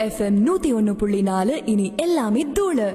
FM நூத்தி ஒன்னு புள்ளி நாலு இனி எல்லாமே தூளு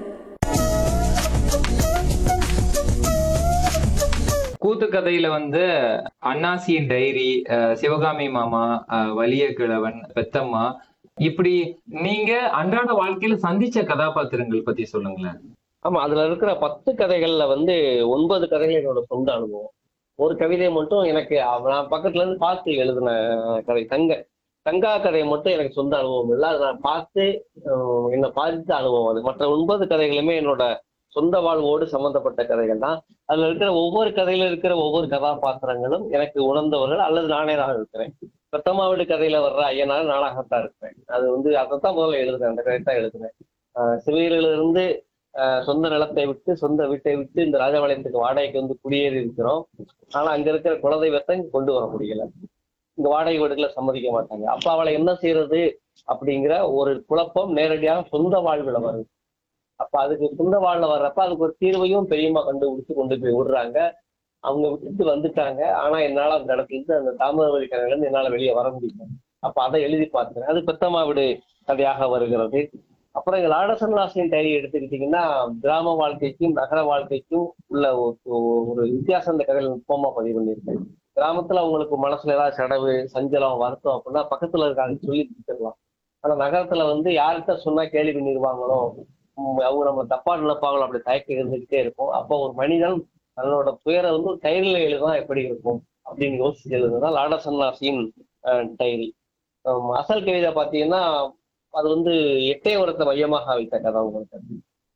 கூத்து கதையில வந்து அண்ணாசியின் டைரி அஹ், சிவகாமி மாமா அஹ், வலிய கிழவன் பெத்தம்மா இப்படி நீங்க அன்றாட வாழ்க்கையில சந்திச்ச கதாபாத்திரங்கள் பத்தி சொல்லுங்களேன் ஆமா அதுல இருக்கிற பத்து கதைகள்ல வந்து ஒன்பது கதைகள் என்னோட சொந்த அனுபவம் ஒரு கவிதை மட்டும் எனக்கு அவ- நான் பக்கத்துல இருந்து பார்த்து எழுதின கதை தங்க தங்கா கதை மட்டும் எனக்கு சொந்த அனுபவம் இல்லை அதை நான் பார்த்து அஹ், என்னை பாதித்த அனுபவம் அது மற்ற ஒன்பது கதைகளுமே என்னோட சொந்த வாழ்வோடு சம்பந்தப்பட்ட கதைகள் தான் அதுல இருக்கிற ஒவ்வொரு கதையில இருக்கிற ஒவ்வொரு கதாபாத்திரங்களும் எனக்கு உணர்ந்தவர்கள் அல்லது நானே தான் இருக்கிறேன் பிரத்தமாவிடு கதையில வர்ற ஐயனார் நானாகத்தான் இருக்கிறேன் அது வந்து அதைத்தான் முதல்ல எழுதுனேன் அந்த கதை தான் எழுதுனேன் ஆஹ் சிவகிரியிலிருந்து ஆஹ் சொந்த நிலத்தை விட்டு சொந்த வீட்டை விட்டு இந்த ராஜபாளையத்துக்கு வாடகைக்கு வந்து குடியேறி இருக்கிறோம் ஆனா அங்க இருக்கிற குலதெய்வத்தை இங்க கொண்டு வர முடியல இங்க வாடகை வீடுகளை சம்மதிக்க மாட்டாங்க அப்ப அவளை என்ன செய்யறது அப்படிங்கிற ஒரு குழப்பம் நேரடியாக சொந்த வாழ்வுல வருது அப்ப அதுக்கு சொந்த வாழ்ல வர்றப்ப அதுக்கு ஒரு தீர்வையும் பெரியம்மா கண்டுபிடிச்சு கொண்டு போய் விடுறாங்க அவங்க விட்டுட்டு வந்துட்டாங்க ஆனா என்னால அந்த இடத்துல இருந்து அந்த தாமிரவழி கதையில இருந்து என்னால வெளியே வர முடியல அப்ப அதை எழுதி பார்த்தேன் அது பெத்தம்மா வீடு கதையாக வருகிறது அப்புறம் எங்க லாடசன்லாசின் டைரி எடுத்துக்கிட்டீங்கன்னா கிராம வாழ்க்கைக்கும் நகர வாழ்க்கைக்கும் உள்ள ஒரு- ஒரு வித்தியாசம் இந்த கதையில நுட்பமா பதிவு பண்ணியிருக்கேன் கிராமத்துல அவங்களுக்கு மனசுல ஏதாவது செலவு சஞ்சலம் வருத்தம் அப்படின்னா பக்கத்துல இருக்காங்க சொல்லி கொடுத்துடலாம் ஆனா நகரத்துல வந்து யார்கிட்ட சொன்னா கேள்வி பண்ணிடுவாங்களோ உம் அவங்க நம்ம தப்பா நினைப்பாங்களோ அப்படி தயக்கம் இருந்துகிட்டே இருக்கும் அப்போ ஒரு மனிதன் தன்னோட துயரை வந்து ஒரு டைரியில எழுதுனா எப்படி இருக்கும் அப்படின்னு யோசிச்சு எழுதுதான் லாடசன்லாசியின் டைரி அசல் கவிதை பார்த்தீங்கன்னா அது வந்து எட்டயபுரத்தை மையமாக வைத்த கதை உங்களுக்கு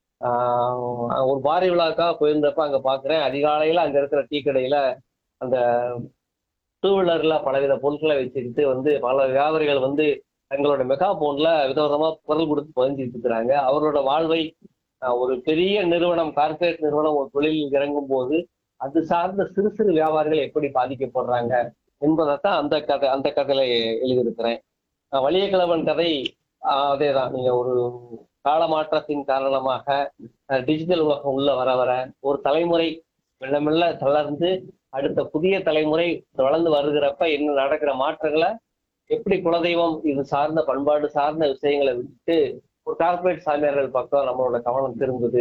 ஆஹ் ஒரு பாரி விழாக்காக போயிருந்தப்ப அங்க பாக்குறேன் அதிகாலையில அங்க இருக்கிற டீ கடையில அந்த டூ வீலர்ல பலவித பொருட்களை வச்சுக்கிட்டு வந்து பல வியாபாரிகள் வந்து தங்களோட மெகா போன்ல விதவிதமா குரல் கொடுத்து பதிஞ்சிட்டு இருக்கிறாங்க அவரோட வாழ்வை ஆஹ் ஒரு பெரிய நிறுவனம் கார்ப்பரேட் நிறுவனம் ஒரு தொழிலில் இறங்கும் போது அது சார்ந்த சிறு சிறு வியாபாரிகள் எப்படி பாதிக்கப்படுறாங்க என்பதைத்தான் அந்த கதை அந்த கதையில எழுதியிருக்கிறேன் ஆஹ் வலியக்கிழவன் கதை ஆஹ் அதேதான் நீங்க ஒரு காலமாற்றத்தின் காரணமாக டிஜிட்டல் உலகம் உள்ள வர வர ஒரு தலைமுறை மெல்ல மெல்ல தளர்ந்து அடுத்த புதிய தலைமுறை வளர்ந்து வருகிறப்ப என்ன நடக்கிற மாற்றங்களை எப்படி குலதெய்வம் இது சார்ந்த பண்பாடு சார்ந்த விஷயங்களை விட்டு ஒரு கார்ப்பரேட் சாமியார்கள் பக்கம் நம்மளோட கவனம் திரும்புது